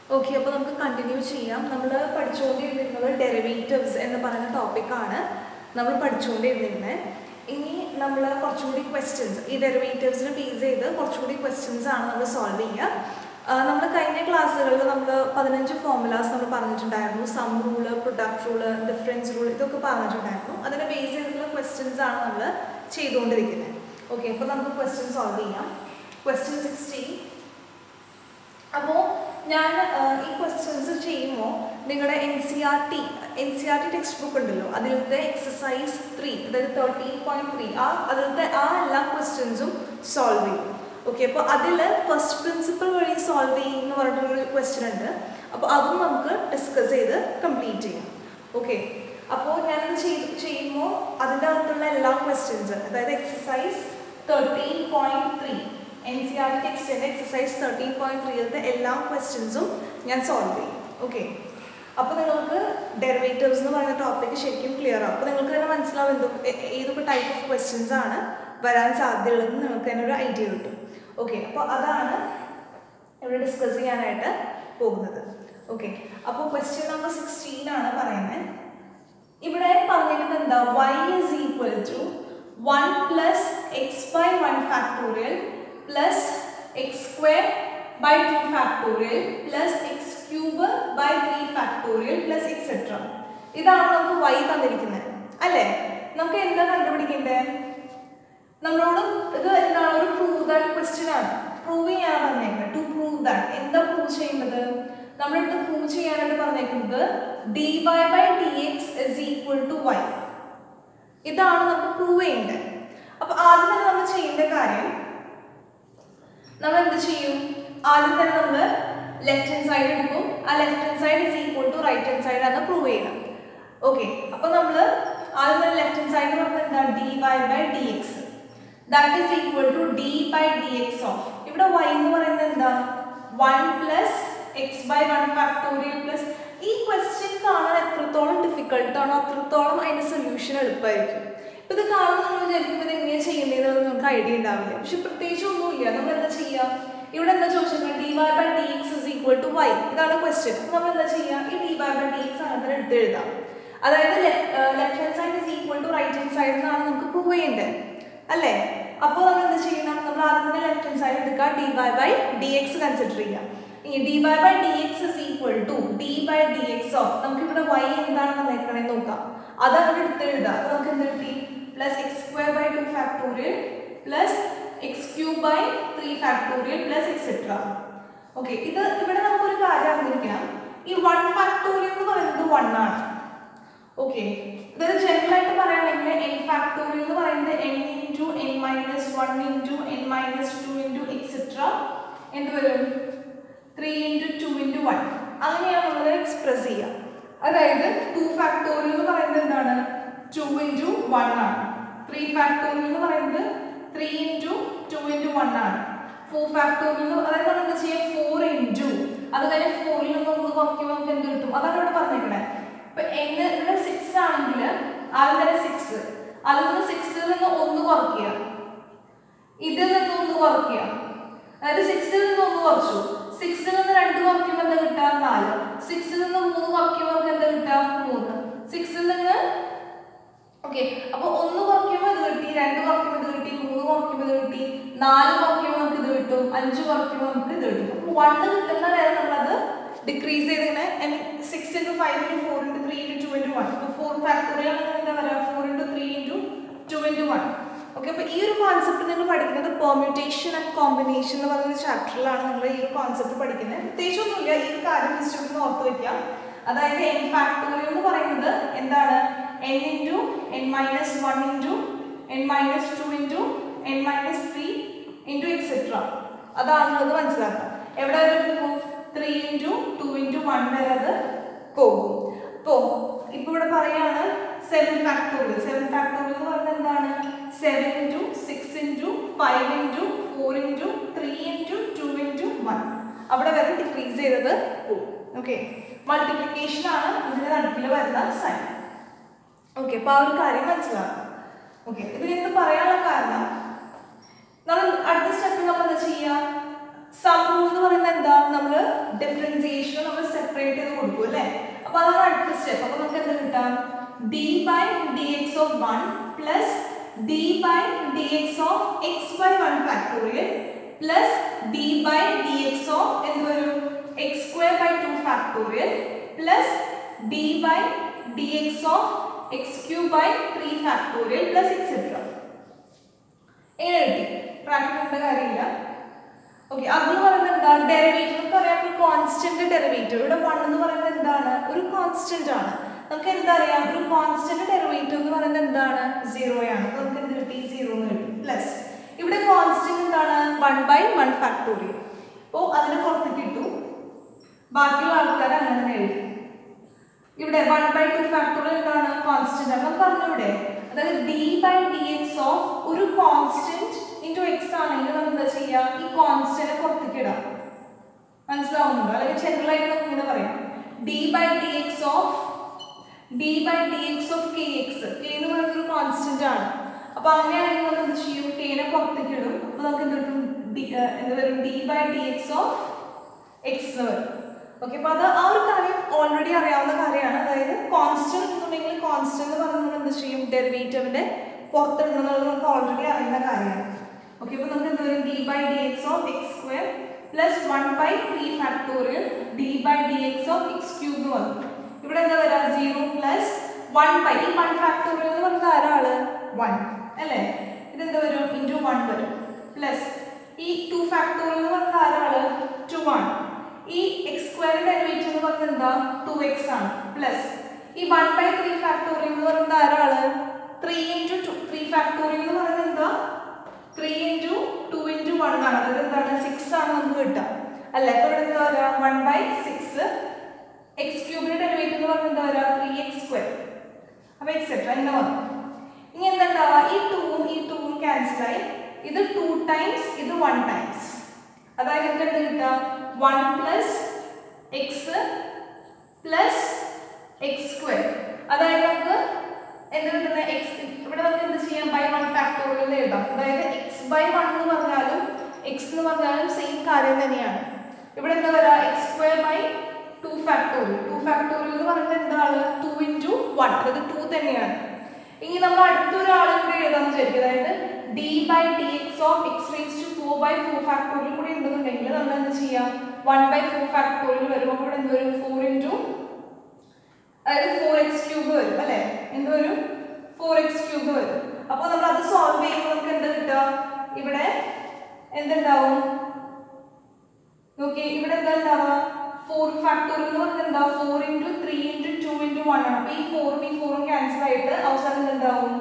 Okay അപ്പോൾ നമുക്ക് continue ചെയ്യാം നമ്മൾ പഠിച്ചുകൊണ്ടിരുന്നത് ഡെറിവേറ്റീവ്സ് എന്ന് പറയുന്ന ടോപ്പിക്കാണ് നമ്മൾ പഠിച്ചുകൊണ്ടിരുന്നിരുന്നത് ഇനി നമ്മൾ കുറച്ചുകൂടി ക്വസ്റ്റ്യൻസ് ഈ ഡെറിവേറ്റീവ്സിനെ ബേസ് ചെയ്ത് കുറച്ചുകൂടി ക്വസ്റ്റ്യൻസ് ആണ് നമ്മൾ സോൾവ് ചെയ്യുക നമ്മൾ കഴിഞ്ഞ ക്ലാസ്സുകളിൽ നമ്മൾ പതിനഞ്ച് ഫോർമുലാസ് നമ്മൾ പറഞ്ഞിട്ടുണ്ടായിരുന്നു sum rule product rule difference rule ഇതൊക്കെ പറഞ്ഞിട്ടുണ്ടായിരുന്നു അതിനെ ബേസ് ചെയ്തിട്ടുള്ള ക്വസ്റ്റ്യൻസ് ആണ് നമ്മൾ ചെയ്തുകൊണ്ടിരിക്കുന്നത് ഓക്കെ അപ്പോൾ നമുക്ക് ക്വസ്റ്റ്യൻ സോൾവ് ചെയ്യാം ക്വസ്റ്റ്യൻ സിക്സ്റ്റീൻ അപ്പോൾ ഞാൻ ആ, ഈ ക്വസ്റ്റ്യൻസ് ചെയ്യുമ്പോൾ നിങ്ങളുടെ N C R T N C R T text book ഉണ്ടല്ലോ അതിലത്തെ എക്സസൈസ് ത്രീ അതായത് തേർട്ടീൻ പോയിന്റ് ത്രീ ആ അതിലത്തെ ആ എല്ലാ ക്വസ്റ്റ്യൻസും സോൾവ് ചെയ്യും ഓക്കെ അപ്പോൾ അതിൽ ഫസ്റ്റ് പ്രിൻസിപ്പൾ വഴി സോൾവ് ചെയ്യും എന്ന് പറഞ്ഞിട്ടൊരു ക്വസ്റ്റ്യൻ ഉണ്ട് അപ്പോൾ അതും നമുക്ക് ഡിസ്കസ് ചെയ്ത് കംപ്ലീറ്റ് ചെയ്യാം ഓക്കെ അപ്പോൾ ഞാനത് ചെയ്ത് ചെയ്യുമ്പോൾ അതിൻ്റെ അകത്തുള്ള എല്ലാ ക്വസ്റ്റ്യൻസ് അതായത് exercise thirteen point three N C R ടെക്സ്റ്റിൻ്റെ എക്സസൈസ് തേർട്ടീൻ പോയിന്റ് ത്രീയിലത്തെ എല്ലാ ക്വസ്റ്റ്യൻസും ഞാൻ സോൾവ് ചെയ്യും ഓക്കെ അപ്പോൾ നിങ്ങൾക്ക് ഡെറിവേറ്റീവ്സ് എന്ന് പറയുന്ന ടോപ്പിക്ക് ശരിക്കും ക്ലിയർ ആവും അപ്പോൾ നിങ്ങൾക്ക് തന്നെ മനസ്സിലാവും എന്തൊക്കെ ഏ- ഏതൊക്കെ ടൈപ്പ് ഓഫ് ക്വസ്റ്റ്യൻസ് ആണ് വരാൻ സാധ്യതയുള്ളതെന്ന് നിങ്ങൾക്ക് തന്നെ ഒരു ഐഡിയ കിട്ടും ഓക്കെ അപ്പോൾ അതാണ് ഇവിടെ ഡിസ്കസ് ചെയ്യാനായിട്ട് പോകുന്നത് ഓക്കെ അപ്പോൾ ക്വസ്റ്റ്യൻ നമ്പർ സിക്സ്റ്റീൻ ആണ് പറയുന്നത് ഇവിടെ പറഞ്ഞിരിക്കുന്നത് എന്താ y is equal to 1 plus x by 1 factorial plus x square by 2 factorial plus x cube by 3 factorial plus etc. ഇതാണ് നമുക്ക് y തന്നിരിക്കുന്നത് അല്ലേ നമുക്ക് എന്താ കണ്ടുപിടിക്കേണ്ടത് നമ്മളോട് ഇത് എന്താണ് ഒരു പ്രൂവ് ദാറ്റ് ക്വസ്റ്റ്യൻ ആണ് പ്രൂവ് ചെയ്യാനാണ് പറഞ്ഞേക്കുന്നത് ടു പ്രൂവ് ദാറ്റ് എന്താ പ്രൂവ് ചെയ്യുന്നത് നമ്മളിത് പ്രൂവ് ചെയ്യാനായിട്ട് പറഞ്ഞേക്കുന്നത് D Y by D X is equal to Y ഇതാണ് നമുക്ക് പ്രൂവ് ചെയ്യേണ്ടത് അപ്പൊ ആദ്യം തന്നെ നമ്മൾ ചെയ്യേണ്ട കാര്യം നമ്മൾ എന്ത് ചെയ്യും ആദ്യം തന്നെ നമ്മൾ ലെഫ്റ്റ് ഹാൻഡ് സൈഡ് എടുക്കും ആ left hand side is equal to right hand side ആണ് പ്രൂവ് ചെയ്യണം ഓക്കെ അപ്പൊ നമ്മൾ ആദ്യം തന്നെ ലെഫ്റ്റ് ഹാൻഡ് സൈഡ് പറഞ്ഞത് എന്താ D Y by D X that is equal to D by D X of ഇവിടെ y എന്ന് പറയുന്നത് എന്താ one plus X by one factorial plus ഈ ക്വസ്റ്റ്യൻ കാണാൻ എത്രത്തോളം ഡിഫിക്കൾട്ട് ആണോ അത്രത്തോളം അതിന്റെ സൊല്യൂഷൻ എളുപ്പമായിരിക്കും ഇപ്പൊ ഇത് കാണുമ്പോൾ നമ്മൾ വിചാരിക്കുമ്പോൾ ഇത് എങ്ങനെയാണ് ചെയ്യേണ്ടതെന്ന് നമുക്ക് ഐഡിയ ഉണ്ടാവില്ല പക്ഷെ പ്രത്യേകിച്ച് ഒന്നുമില്ല നമ്മൾ എന്താ ചെയ്യുക ഇവിടെ എന്താ ചോദിച്ചത് D Y by D X is equal to Y ഇതാണ് ക്വസ്റ്റ്യൻ അപ്പൊ നമ്മൾ എന്താ ചെയ്യുക ഈ D Y by D X അങ്ങനെ തന്നെ എടുത്ത് എഴുതാം അതായത് left hand side is equal to right hand side എന്നാണ് നമുക്ക് പ്രൂവ് ചെയ്യേണ്ടത് അല്ലേ അപ്പോൾ നമ്മൾ എന്ത് ചെയ്യണം നമ്മൾ ആദ്യം തന്നെ ലെഫ്റ്റ് ഹാൻഡ് സൈഡ് എടുക്കുക D Y by D X consider ചെയ്യാം ഈ D Y by D X is equal to D by D X of നമുക്ക് ഇവിടെ വൈ എന്താണ് തന്നേക്കണേ നോക്കാം അത് അവിടെ എടുത്ത് എഴുതാം അപ്പോൾ നമുക്ക് എന്ത് കിട്ടി plus X square by two factorial plus X cube by three factorial plus etcetera okay ഇത് ഇവിടെ നമുക്കൊരു കാര്യം അറിഞ്ഞിരിക്കണം ഈ വൺ ഫാക്ടോറിയൽ എന്ന് പറയുന്നത് വൺ ആണ് ഓക്കെ അതായത് ജനറൽ ആയിട്ട് പറയുകയാണെങ്കിൽ എൻ ഫാക്ടോറിയൽ എന്ന് പറയുന്നത് N into N minus one into N minus two into etcetera എന്ത് വരും three into two into one അങ്ങനെയാണ് നമ്മൾ എക്സ്പ്രസ് ചെയ്യുക അതായത് ടു ഫാക്ടോറിയൽ എന്ന് പറയുന്നത് എന്താണ് ടു ഇൻറ്റു വൺ ആണ് ത്രീ ഫാക്ടോറിയൽ എന്ന് പറയുന്നത് three into two into one ആണ് ഫോർ ഫാക്ടോറിയൽ എന്ന് അതായത് നമ്മൾ എന്താ ചെയ്യുക ഫോർ ഇൻറ്റു അത് കഴിഞ്ഞ് ഫോറിൽ നിന്ന് ഒന്ന് കുറയ്ക്കുമ്പോൾ നമുക്ക് എന്ത് കിട്ടും അതാണ് ഇവിടെ പറഞ്ഞേക്കണേ ഇപ്പൊ n ഇവിടെ സിക്സ് ആണെങ്കിൽ ആദ്യം തന്നെ സിക്സ് അതിൽ നിന്ന് സിക്സിൽ നിന്ന് ഒന്ന് കുറയ്ക്കുക ഇതിൽ നിന്ന് ഒന്ന് കുറയ്ക്കുക അതായത് സിക്സിൽ നിന്ന് ഒന്ന് കുറച്ചു സിക്സിൽ നിന്ന് രണ്ട് കുറയ്ക്കുമ്പോൾ എന്താ കിട്ടുക നാല് സിക്സിൽ നിന്ന് മൂന്ന് കുറയ്ക്കുമ്പോൾ നമുക്ക് എന്താ കിട്ടുക മൂന്ന് സിക്സിൽ നിന്ന് ഓക്കെ അപ്പൊ ഒന്ന് കുറയ്ക്കുമ്പോൾ ഇത് കിട്ടി രണ്ട് കുറയ്ക്കുമ്പോൾ ഇത് കിട്ടി മൂന്ന് കുറയ്ക്കുമ്പോൾ ഇത് കിട്ടി നാല് കുറയ്ക്കുമ്പോൾ നമുക്ക് ഇത് കിട്ടും അഞ്ച് കുറയ്ക്കുമ്പോൾ നമുക്ക് ഇത് കിട്ടും അപ്പൊ വണ്ണ് കിട്ടുന്ന വരെ നമ്മളത് ഡിക്രീസ് ചെയ്തിങ്ങനെ I mean six into five into four into three into two into one അപ്പോൾ ഫോർ ഫാക്ടോറിയൽ എന്താ പറയുക four into three into two into one okay അപ്പോൾ ഈ ഒരു കോൺസെപ്റ്റ് നിങ്ങൾ പഠിക്കുന്നത് പെർമ്യൂട്ടേഷൻ ആൻഡ് കോമ്പിനേഷൻ എന്ന് പറയുന്ന ചാപ്റ്ററിലാണ് നിങ്ങൾ ഈ ഒരു കോൺസെപ്റ്റ് പഠിക്കുന്നത് പ്രത്യേകിച്ചൊന്നുമില്ല ഈ ഒരു കാര്യം ജസ്റ്റ് ഒന്ന് ഓർത്ത് വയ്ക്കാം അതായത് എൻ ഫാക്ടോറിയൽ എന്ന് പറയുന്നത് എന്താണ് N into N minus one into N minus two into N minus three into etcetera അതാണെന്നത് മനസ്സിലാക്കുക എവിടെ വരെ പോകും three into two into one വരെ അത് പോകും അപ്പോൾ ഇപ്പോൾ ഇവിടെ പറയാണ് സെവൻ ഫാക്ടോറിയൽ സെവൻ ഫാക്ടോറിയൽ എന്ന് പറയുന്നത് എന്താണ് seven into six into five into four into three into two into one അവിടെ വരെ ഡിക്രീസ് ചെയ്തത് പോകും ഓക്കെ മൾട്ടിപ്ലിക്കേഷൻ ആണ് ഇതിന്റെ നടുക്കിൽ വരുന്ന സൈൻ ഓക്കെ അപ്പോൾ ആ ഒരു കാര്യം മനസ്സിലാക്കാം ഓക്കെ ഇതിൽ എന്ത് പറയാനുള്ള കാരണം നമ്മൾ അടുത്ത സ്റ്റെപ്പിൽ നമ്മൾ എന്താ ചെയ്യുക സം റൂൾ എന്ന് പറയുന്നത് എന്താ നമ്മൾ ഡിഫറൻസിയേഷൻ കൊടുക്കും അല്ലേ അപ്പൊ അതാണ് അടുത്ത സ്റ്റെപ്പ് അപ്പൊ നമുക്ക് എന്ത് കിട്ടാം D by D X of one plus D by D X of X by one factorial plus D by D X of എന്ത് വരും X square by two factorial plus D by D X of X cube by three factorial plus etcetera എങ്ങനെ കിട്ടി പ്രാക്ടിക്കേണ്ട കാര്യമില്ല okay അതെന്ന് പറയുന്നത് എന്താ derivative നമുക്ക് അറിയാം ഒരു കോൺസ്റ്റന്റ് ഡെറിവേറ്റീവ് ഇവിടെ വൺ എന്ന് പറയുന്നത് എന്താണ് ഒരു കോൺസ്റ്റന്റ് ആണ് നമുക്ക് എന്താ അറിയാം ഒരു കോൺസ്റ്റന്റ് ഡെറിവേറ്റീവ് എന്ന് പറയുന്നത് എന്താണ് സീറോ ആണ് അപ്പൊ നമുക്ക് എന്ത് കിട്ടി സീറോ എന്ന് കിട്ടി പ്ലസ് ഇവിടെ കോൺസ്റ്റന്റ് എന്താണ് വൺ ബൈ വൺ ഫാക്ടോറിയൽ അപ്പോൾ അതിന് പുറത്തേക്ക് ഇട്ടു ബാക്കിയുള്ള ആൾക്കാർ അങ്ങനെ തന്നെ എഴുതി ഇവിടെ വൺ ബൈ ടു ഫാക്ടോറിയൽ എന്താണ് കോൺസ്റ്റന്റ് ആണ് നമുക്ക് പറഞ്ഞൂടെ അതായത് D by D X of ഒരു കോൺസ്റ്റന്റ് ഇൻറ്റു എക്സ് ആണെങ്കിൽ നമ്മൾ എന്താ ചെയ്യുക ഈ കോൺസ്റ്റന്റ് പുറത്തേക്ക് ഇടാം മനസ്സിലാവുന്നുണ്ടോ അല്ലെങ്കിൽ ജനറൽ ആയിട്ട് നമുക്ക് ഇങ്ങനെ പറയാം D by D X of D by D X of K X K എന്ന് പറയുന്നത് ഒരു കോൺസ്റ്റന്റ് ആണ് അപ്പൊ അങ്ങനെയാണെങ്കിൽ നമ്മൾ എന്ത് ചെയ്യും കെനെ പുറത്തേക്ക് ഇടും അപ്പൊ നമുക്ക് എന്ത് കിട്ടും ഡി എന്ത് വരും D by D X of X എന്ന് വരും ഓക്കെ അപ്പൊ അത് ആ ഒരു കാര്യം ഓൾറെഡി അറിയാവുന്ന കാര്യമാണ് അതായത് കോൺസ്റ്റന്റ് എന്നുണ്ടെങ്കിൽ കോൺസ്റ്റന്റ് എന്ന് പറഞ്ഞാൽ നമ്മൾ എന്ത് ചെയ്യും ഡെറിവേറ്റീവിന്റെ പുറത്തിടുന്നത് നമുക്ക് ഓൾറെഡി അറിയുന്ന കാര്യമാണ് ഓക്കെ അപ്പൊ നമുക്ക് എന്ത് വരും D by D X of X square plus one by three factorial D by D X of X cube എന്ന് വന്നു ഇവിടെ എന്താ വരാ സീറോ പ്ലസ് വൺ ബൈ ഈ വൺ ഫാക്ടോറിയൽ എന്ന് പറഞ്ഞത് ആരാള് വൺ അല്ലേ ഇതെന്താ വരും ഇൻറ്റു വൺ വരും പ്ലസ് ഈ ടു ഫാക്ടോറിയൽ എന്ന് പറഞ്ഞത് ആരാള് ടു ആണ് ഈ എക്സ് സ്ക്വയർ ഡെറിവേറ്റീവ് എന്ന് പറയുന്നത് എന്താ ടു എക്സ് ആണ് പ്ലസ് ഈ വൺ ബൈ ത്രീ ഫാക്ടോറിയൽ എന്ന് പറയുന്നത് ആരാള് three into two three factorial എന്ന് പറയുന്നത് എന്താ three into two into one ആണ് അതായത് എന്താണ് സിക്സ് ആണ് നമുക്ക് കിട്ടുക അല്ല ഇപ്പൊ ഇവിടെ എന്താ പറയുക വൺ ബൈ സിക്സ് എക്സ് ക്യൂബിന്റെ ഡെറിവേറ്റീവ് എന്ന് പറയുന്നത് എന്താ പറയുക ത്രീ എക്സ് സ്ക്വയർ അപ്പൊ എക്സെട്ര ഇങ്ങനെ വന്നു ഇനി എന്താ ഉണ്ടാവുക ഈ ടൂവും ഈ ടൂവും ക്യാൻസൽ ആയി ഇത് ടു ടൈംസ് ഇത് വൺ ടൈംസ് അതായത് നമുക്ക് എന്ത് കിട്ടുക one plus X plus X square അതായത് നമുക്ക് എന്ത് കിട്ടുന്ന എക്സ് ഇവിടെ നമുക്ക് എന്ത് ചെയ്യാം ബൈ വൺ ഫാക്ടോറിയൽ എഴുതാം അതായത് എക്സ് ബൈ വൺ എന്ന് പറഞ്ഞാലും എക്സ് എന്ന് പറഞ്ഞാലും സെയിം കാര്യം തന്നെയാണ് ഇവിടെ എന്താ പറയുക X square by two factorial two factorial എന്ന് പറയുന്നത് എന്താണ് ടു ഇൻറ്റു വൺ അതായത് ടു തന്നെയാണ് ഇനി നമ്മൾ അടുത്തൊരാളും കൂടി എഴുതാന്ന് വിചാരിക്കും അതായത് D by D X of X raise to four by four factorial കൂടി ഉണ്ടെന്നുണ്ടെങ്കിൽ നമ്മൾ എന്ത് ചെയ്യാം വൺ ബൈ ഫോർ ഫാക്ടോറിയൽ വരും അപ്പോൾ ഇവിടെ എന്ത് വരും ഫോർ ഇൻറ്റു അതായത് ഫോർ എക്സ് ക്യൂബ് വരും അല്ലേ എന്ത് വരും ഫോർ എക്സ് ക്യൂബ് വരും അപ്പോൾ നമ്മൾ അത് സോൾവ് ചെയ്യുമ്പോൾ നമുക്ക് എന്ത് കിട്ടുക ഇവിടെ എന്തുണ്ടാവും നോക്കി ഇവിടെ എന്താ ഉണ്ടാവുക ഫോർ ഫാക്ടോറിയൽ എന്ന് പറഞ്ഞാൽ എന്താ four into three into two into one ആണ് അപ്പോൾ ഈ ഫോറും ഈ ഫോറും ക്യാൻസൽ ആയിട്ട് അവസാനം എന്താവും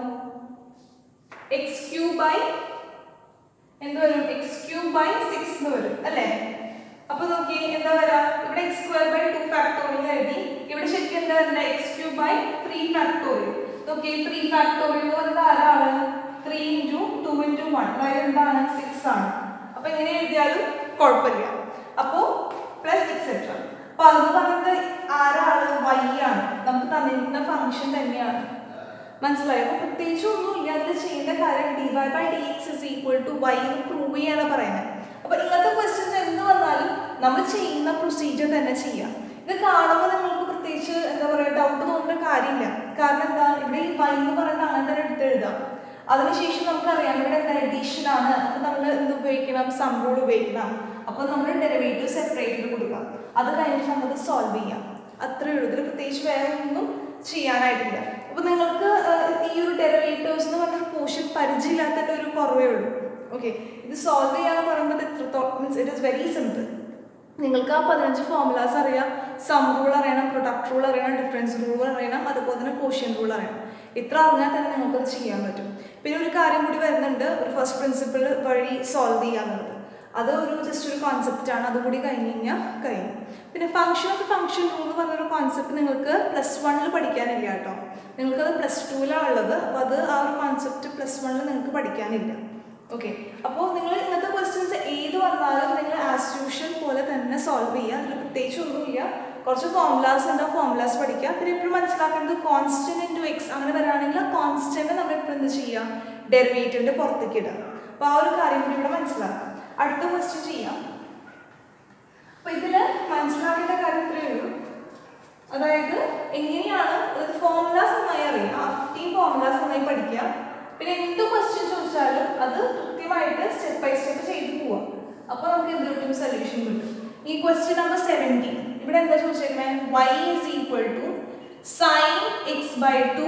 എക്സ് ക്യൂ ബൈ എന്ത് വരും എക്സ് ക്യൂ ബൈ സിക്സ് എന്ന് വരും അല്ലേ അപ്പൊ നോക്കി എന്താ വരാ ഇവിടെ X square by two factorial എഴുതി ഇവിടെ ശരിക്കും എന്താ വരുന്നത് X cube by three factorial നോക്കി ത്രീ ഫാക്ടോറിയൽ എന്ന് പറയുന്നത് ആരാണ് three into two into one അതായത് എന്താണ് സിക്സ് ആണ് അപ്പൊ ഇങ്ങനെ എഴുതിയാലും കുഴപ്പമില്ല അപ്പോ പ്ലസ് എക്സെട്ര അപ്പൊ അതെന്ന് പറയുന്നത് ആരാണ് വൈ ആണ് നമുക്ക് തന്നിരിക്കുന്ന ഫംഗ്ഷൻ തന്നെയാണ് മനസ്സിലായോ അപ്പൊ പ്രത്യേകിച്ച് ഒന്നുമില്ല അതിൽ ചെയ്യേണ്ട കാര്യം D Y by D X is equal to Y എന്ന് പ്രൂവ് ചെയ്യാനാണ് പറയുന്നത് അപ്പൊ ഇങ്ങനത്തെ ക്വസ്റ്റ്യൻസ് എന്ത് വന്നാലും നമ്മൾ ചെയ്യുന്ന പ്രൊസീജിയർ തന്നെ ചെയ്യാം ഇത് കാണുമ്പോൾ നിങ്ങൾക്ക് പ്രത്യേകിച്ച് എന്താ പറയുക ഡൗട്ട് തോന്നുന്ന കാര്യമില്ല കാരണം എന്താ ഇവിടെ ഈ വൈ എന്ന് പറയുന്നത് അങ്ങനെ തന്നെ എടുത്ത് എഴുതാം അതിനുശേഷം നമുക്കറിയാം ഇവിടെ എന്താ എഡീഷൻ ആണ് അപ്പൊ നമ്മൾ എന്ത് ഉപയോഗിക്കണം സം റൂൾ ഉപയോഗിക്കണം അപ്പൊ നമ്മൾ ഡെറിവേറ്റീവ് സെപ്പറേറ്റ് ചെയ്ത് കൊടുക്കാം അത് കഴിഞ്ഞിട്ട് നമുക്ക് സോൾവ് ചെയ്യാം അത്രേ ഉള്ളൂ ഇതിൽ പ്രത്യേകിച്ച് വേറെ ഒന്നും ചെയ്യാനായിട്ടില്ല അപ്പൊ നിങ്ങൾക്ക് ആഹ്, ഈ ഒരു ഡെറിവേറ്റീവ്സ് എന്ന് പറഞ്ഞ പോർഷൻ പരിചയമില്ലാത്തതിന്റെ ഒരു കുറവേ ഉള്ളൂ ഓക്കെ ഇത് സോൾവ് ചെയ്യാന്ന് പറയുമ്പോൾ എത്രത്തോളം means it is very simple നിങ്ങൾക്ക് ആ പതിനഞ്ച് ഫോർമുലാസ് അറിയാം സം റൂൾ അറിയണം പ്രൊഡക്റ്റ് റൂൾ അറിയണം ഡിഫറൻസ് റൂൾ അറിയണം അതുപോലെ തന്നെ കോഷ്യൻ റൂൾ അറിയണം ഇത്ര അറിഞ്ഞാൽ തന്നെ നിങ്ങൾക്കത് ചെയ്യാൻ പറ്റും പിന്നെ ഒരു കാര്യം കൂടി വരുന്നുണ്ട് ഒരു ഫസ്റ്റ് പ്രിൻസിപ്പിൾ വഴി സോൾവ് ചെയ്യാന്നുള്ളത് അത് ഒരു ജസ്റ്റ് ഒരു കോൺസെപ്റ്റ് ആണ് അതുകൂടി കഴിഞ്ഞ് കഴിഞ്ഞാൽ കഴിഞ്ഞു പിന്നെ ഫംഗ്ഷൻ ഓഫ് ഫംഗ്ഷൻ റൂൾ എന്ന് പറഞ്ഞൊരു കോൺസെപ്റ്റ് നിങ്ങൾക്ക് പ്ലസ് വണ്ണിൽ പഠിക്കാനില്ല കേട്ടോ നിങ്ങൾക്കത് പ്ലസ് ടുവിലാണ് ഉള്ളത് അപ്പോൾ അത് ആ ഒരു കോൺസെപ്റ്റ് പ്ലസ് വണ്ണിൽ നിങ്ങൾക്ക് പഠിക്കാനില്ല ഓക്കെ അപ്പോൾ നിങ്ങൾ ഇന്നത്തെ ക്വസ്റ്റ്യൻസ് ഏത് വന്നാലും നിങ്ങൾ ആസ് യൂഷ്വൽ പോലെ തന്നെ സോൾവ് ചെയ്യുക അതിൽ പ്രത്യേകിച്ച് ഒന്നുമില്ല കുറച്ച് ഫോർമുലാസ് ഉണ്ട് ആ ഫോർമുലാസ് പഠിക്കുക പിന്നെ എപ്പോഴും മനസ്സിലാക്കേണ്ടത് കോൺസ്റ്റന്റ് ഇൻറ്റു എക്സ് അങ്ങനെ വരാണെങ്കിൽ ആ കോൺസ്റ്റന്റ് നമ്മൾ എപ്പോഴും എന്ത് ചെയ്യുക ഡെറിവേറ്റീവിൻ്റെ പുറത്തേക്ക് ഇടുക അപ്പോൾ ആ ഒരു കാര്യം കൂടി ഇവിടെ മനസ്സിലാക്കാം അടുത്ത ക്വസ്റ്റ്യൻ ചെയ്യാം അപ്പോൾ ഇതിൽ മനസ്സിലാക്കേണ്ട കാര്യം ഇത്രയേ ഉള്ളൂ ഫോർമുലാസ് നന്നായി പഠിക്കുക പിന്നെ എന്ത് ക്വസ്റ്റ്യൻ ചോദിച്ചാലും അത് കൃത്യമായിട്ട് സ്റ്റെപ്പ് ബൈ സ്റ്റെപ്പ് ചെയ്ത് പോവാം അപ്പോൾ നമുക്ക് എന്ത് കിട്ടും സൊല്യൂഷൻ കിട്ടും ഈ ക്വസ്റ്റ്യൻ നമ്പർ സെവൻറ്റീൻ ഇവിടെ എന്താ ചോദിച്ചേക്കുന്നത് Y is equal to sine X by two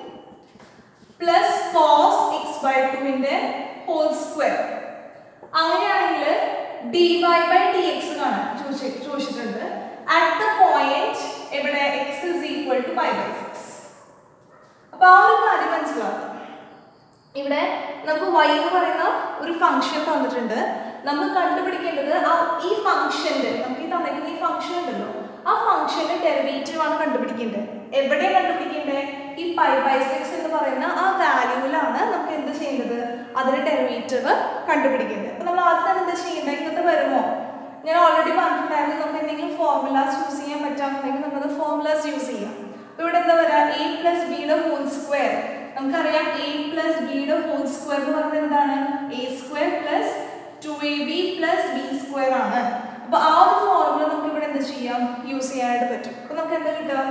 plus cos X by ടുവിൻ്റെ ഹോൾ സ്ക്വയർ അങ്ങനെയാണെങ്കിൽ D Y by D X കാണാൻ ചോദിച്ച ചോദിച്ചിട്ടുണ്ട് അറ്റ് ദ പോയിന്റ് എവിടെ X is equal to pi by six അപ്പോൾ ആ ഒരു കാര്യം മനസ്സിലാക്കാം ഇവിടെ നമുക്ക് y എന്ന് പറയുന്ന ഒരു ഫംഗ്ഷൻ തന്നിട്ടുണ്ട് നമ്മൾ കണ്ടുപിടിക്കേണ്ടത് ആ ഈ ഫംഗ്ഷന്റെ നമുക്ക് ഈ തന്നിരിക്കുന്ന ഈ ഫംഗ്ഷൻ ഉണ്ടല്ലോ ആ ഫംഗ്ഷന്റെ ഡെറിവേറ്റീവ് ആണ് കണ്ടുപിടിക്കേണ്ടത് എവിടെ കണ്ടുപിടിക്കേണ്ടത് ഈ പൈ ബൈ സിക്സ് എന്ന് പറയുന്ന ആ വാല്യൂവിലാണ് നമുക്ക് എന്ത് ചെയ്യേണ്ടത് അതിന്റെ ഡെറിവേറ്റീവ് കണ്ടുപിടിക്കേണ്ടത് അപ്പൊ നമ്മൾ ആദ്യം തന്നെ എന്താ ചെയ്യേണ്ടത് ഇങ്ങനത്തെ വരുമോ ഞാൻ ഓൾറെഡി പറഞ്ഞിട്ടുണ്ടായിരുന്നു നമുക്ക് എന്തെങ്കിലും ഫോർമുലാസ് യൂസ് ചെയ്യാൻ പറ്റാമെന്നുണ്ടെങ്കിൽ നമുക്ക് ഫോർമുലാസ് യൂസ് ചെയ്യാം അപ്പൊ ഇവിടെ എന്താ പറയുക എ പ്ലസ് ബിയുടെ ഹോൾ സ്ക്വയർ നമുക്കറിയാം എ പ്ലസ് ബിയുടെ ഹോൾ സ്ക്വയർ എന്ന് പറയുന്നത് എന്താണ് A square plus two A B plus B square ആണ് അപ്പൊ ആ ഒരു ഫോർമുല നമുക്ക് ഇവിടെ എന്ത് ചെയ്യാം യൂസ് ചെയ്യാനായിട്ട് പറ്റും അപ്പൊ നമുക്ക് എന്താ കിട്ടാം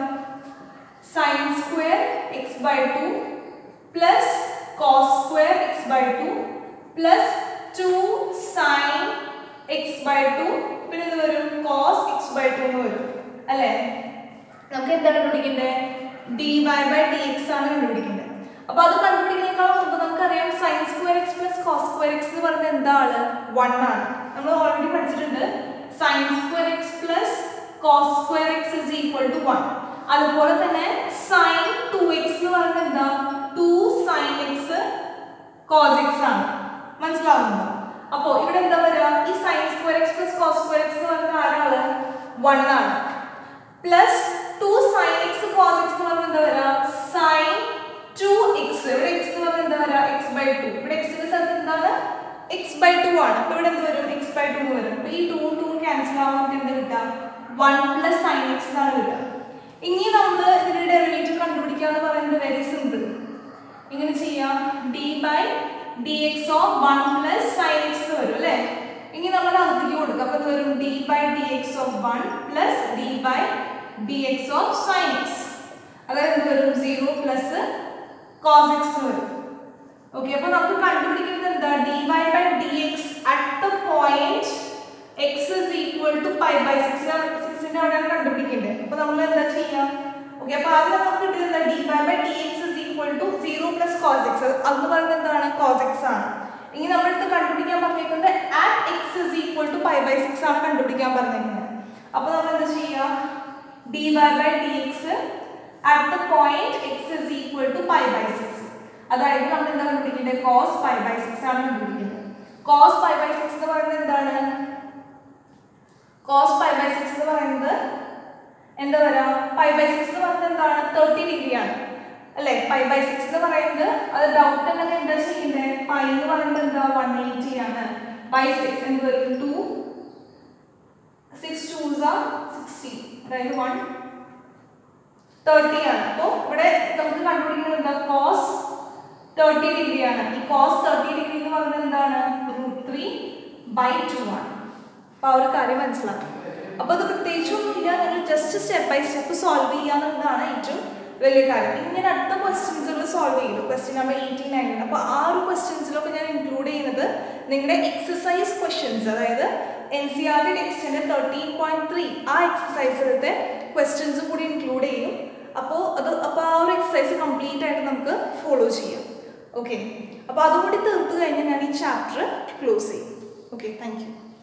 sine square X by two plus cos square X by two plus two sine X by two പിന്നെ എന്ത് വരും കോസ് എക്സ് ബൈ ടു എന്ന് വരും അല്ലേ നമുക്ക് എന്താണ് കണ്ടുപിടിക്കേണ്ടത് D Y by D X ആണ് കണ്ടുപിടിക്കേണ്ടത് അപ്പൊ അത് കണ്ടുപിടിക്കുന്നതിനേക്കാൾ മുമ്പ് നമുക്കറിയാം sine square X plus cos square X എന്ന് പറയുന്നത് എന്താണ് വൺ ആണ് നമ്മൾ ഓൾറെഡി പഠിച്ചിട്ടുണ്ട് sine square X plus cos square X is equal to one അതുപോലെ തന്നെ സൈൻ ടു എക്സ് എന്ന് പറയുന്നത് എന്താ two sine X cos X ആണ് മനസ്സിലാവുന്നുണ്ടോ അപ്പോ ഇവിടെ എന്താ പറയുക ഈ sine square X plus cos square X എന്ന് പറയുന്നത് ആരാണ് വൺ ആണ് plus two sine X cos X എന്ന് പറയുന്നത് എന്താ പറയുക സൈൻ ടു എക്സ് ഇവിടെ എക്സ് എന്ന് പറയുന്നത് എന്താ പറയുക എക്സ് ബൈ ടു ഇവിടെ എക്സിന്റെ സ്ഥലത്ത് എന്താണ് എക്സ് ബൈ ടു ആണ് അപ്പൊ ഇവിടെ എന്ത് വരും എക്സ് ബൈ ടു എന്ന് വരും അപ്പൊ ഈ ടൂ ടൂ ക്യാൻസൽ ആവാൻ നമുക്ക് എന്താ കിട്ടുക വൺ പ്ലസ് സൈൻ എക്സ് എന്നാണ് കിട്ടുക ഇനി നമ്മൾ ഇതിന്റെ ഡെറിവേറ്റീവ് കണ്ടുപിടിക്കുക എന്ന് പറയുന്നത് വെരി സിമ്പിൾ ഇങ്ങനെ ചെയ്യാം D by D X of one plus sine X വരും അല്ലേ ഇനി നമ്മൾ അകത്തേക്ക് കൊടുക്കുക അപ്പൊ ഇത് വരും D by D X of one plus D by D X of sine X അതായത് എന്ത് വരും സീറോ പ്ലസ് കോസ് എക്സ് വരും ഓക്കെ അപ്പൊ നമുക്ക് കണ്ടുപിടിക്കുന്നത് എന്താ D Y by D X at the point X is equal to pi by six സിക്സിന്റെ അവിടെയാണ് കണ്ടുപിടിക്കേണ്ടത് അപ്പൊ നമ്മൾ എന്താ ചെയ്യാം ഓക്കെ അപ്പൊ ആദ്യം നമുക്ക് കിട്ടിയത് എന്താ D Y by D X is equal to zero plus cos X അതെന്ന് പറയുന്നത് എന്താണ് കോസ് എക്സ് ആണ് ഇനി നമ്മുടെ അടുത്ത് കണ്ടുപിടിക്കാൻ പറഞ്ഞേക്കുന്നത് at X is equal to pi by six ആണ് കണ്ടുപിടിക്കാൻ പറഞ്ഞേക്കുന്നത് അപ്പൊ നമ്മൾ എന്താ ചെയ്യുക D Y by D X at the point X is equal to pi by six അതായത് നമ്മൾ എന്താ കണ്ടുപിടിക്കേണ്ടത് കോസ് പൈ ബൈ സിക്സ് ആണ് കണ്ടുപിടിക്കേണ്ടത് കോസ് പൈ ബൈ സിക്സ് എന്ന് പറയുന്നത് എന്താണ് കോസ് പൈ ബൈ സിക്സ് എന്ന് പറയുന്നത് എന്താ പറയാ പൈ ബൈ സിക്സ് എന്ന് പറയുന്നത് എന്താണ് തേർട്ടി ഡിഗ്രി ആണ് അല്ലെ പൈ ബൈ സിക്സ് എന്ന് പറയുന്നത് അത് ഡൗട്ട് തന്നെ എന്താ ചെയ്യുന്നത് പൈ എന്ന് പറയുന്നത് എന്താ വൺ എയ്റ്റി ആണ് ബൈ സിക്സ് എന്ത് വരും two six twos ah sixty അതായത് വൺ തേർട്ടി ആണ് അപ്പോൾ ഇവിടെ നമുക്ക് കണ്ടുപിടിക്കുന്നത് എന്താ കോസ് തേർട്ടി ഡിഗ്രി ആണ് ഈ കോസ് തേർട്ടി ഡിഗ്രി എന്ന് പറയുന്നത് എന്താണ് റൂട്ട് ത്രീ ബൈ ടു ആണ് അപ്പോൾ ആ ഒരു കാര്യം മനസ്സിലാക്കും അപ്പോൾ അത് പ്രത്യേകിച്ചൊന്നുമില്ല നിങ്ങൾ just step by step solve ചെയ്യാന്നുള്ളതാണ് ഏറ്റവും വലിയ കാര്യം ഇങ്ങനെ അടുത്ത ക്വസ്റ്റ്യൻസുകൾ സോൾവ് ചെയ്തു ക്വസ്റ്റ്യൻ നമ്പർ എയ്റ്റി നയൻ അപ്പോൾ ആ ഒരു ക്വസ്റ്റ്യൻസിലൊക്കെ ഞാൻ ഇൻക്ലൂഡ് ചെയ്യുന്നത് നിങ്ങളുടെ എക്സസൈസ് ക്വസ്റ്റ്യൻസ് അതായത് എൻ സി ആർ ടി ടെക്സ്റ്റിൻ്റെ തേർട്ടീൻ പോയിന്റ് ത്രീ ആ എക്സസൈസിലത്തെ ക്വസ്റ്റ്യൻസ് കൂടി ഇൻക്ലൂഡ് ചെയ്യും അപ്പോൾ അത് അപ്പോൾ ആ ഒരു എക്സസൈസ് കംപ്ലീറ്റ് ആയിട്ട് നമുക്ക് ഫോളോ ചെയ്യാം ഓക്കെ അപ്പോൾ അതുകൂടി തീർത്ത് കഴിഞ്ഞാൽ ഞാൻ ഈ ചാപ്റ്റർ ക്ലോസ് ചെയ്യും ഓക്കെ താങ്ക് യു